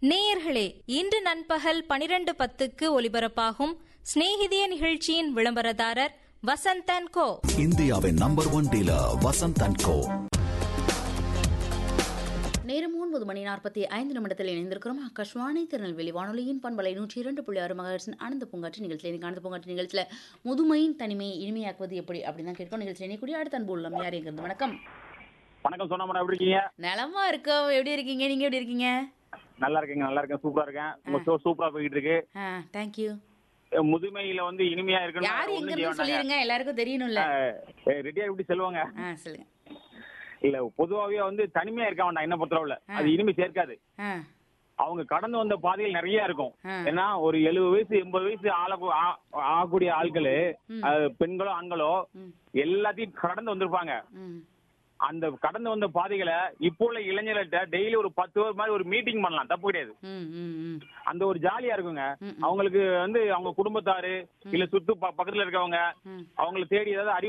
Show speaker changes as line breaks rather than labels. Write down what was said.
நேயர்களே இன்று நண்பகல் பனிரெண்டு பத்துக்கு ஒலிபரப்பாகும் சிநேகிதிய நிகழ்ச்சியின் விளம்பரதாரர் வசந்தன் கோ
இந்தியாவின் number one dealer Vasanth and co
நேரம் ஒன்பது மணி நாற்பத்தி ஐந்து நிமிடத்தில் இணைந்திருக்கிறோம் ஆகாஷ்வாணி திருநெல்வேலி வானொலியின் பண்பலை நூற்றி இரண்டு புள்ளி ஆறு மகர்ஸின் ஆனந்த பூங்காற்று நிகழ்ச்சியில் இன்னைக்கு ஆனந்த பூங்காற்று நிகழ்ச்சியில் முதுமையின் தனிமையை இனிமையாக்குவது எப்படி அப்படின்னு தான் கேட்கும் நிகழ்ச்சி இணைக்கூடிய அடுத்த அன்பு உள்ளம் யார் எங்கிறது வணக்கம்
வணக்கம் சொன்ன மேடம் எப்படி இருக்கீங்க
நலமா இருக்கோம் எப்படி இருக்கீங்க நீங்க எப்படி இருக்கீங்க
நல்லா இருக்கீங்க நல்லா இருக்கேன் சூப்பரா இருக்கேன் உங்க ஷோ சூப்பரா போயிட்டு இருக்கு
ஆ தேங்க்யூ
அஹ் முதுமையில வந்து இனிமையா
யார் எங்க இருந்து சொல்லிருங்க எல்லாருக்கும் தெரியணும்ல
ரெடியா எப்படி சொல்லுவாங்க
ஆ சொல்லுங்க
இல்ல பொதுவாவே வந்து தனிமையா இருக்க வேண்டாம் என்ன பொறுத்தளவுல அது இனிமை சேர்க்காது
ஆ
அவங்க கடந்து வந்த பாதைகள் நிறைய இருக்கும்
ஆ.
ஏன்னா ஒரு எழுபது வயசு எண்பது வயசு ஆள ஆ- ஆகக்கூடிய ஆட்களு அது பெண்களோ ஆண்களோ எல்லாத்தையும் கடந்து வந்திருப்பாங்க
ம்
அந்த கடந்து வந்த பாதைகளை இப்போ உள்ள இளைஞர்கள்ட்ட டெய்லி ஒரு பத்து பேர் மாதிரி ஒரு மீட்டிங் பண்ணலாம் தப்பு கிடையாது
ம் ம் ம்
அந்த ஒரு ஜாலியா இருக்குங்க அவங்களுக்கு வந்து அவங்க குடும்பத்தாரு இல்ல சுத்து ப- பக்கத்துல இருக்கவங்க அவங்களை தேடி ஏதாவது அறிவு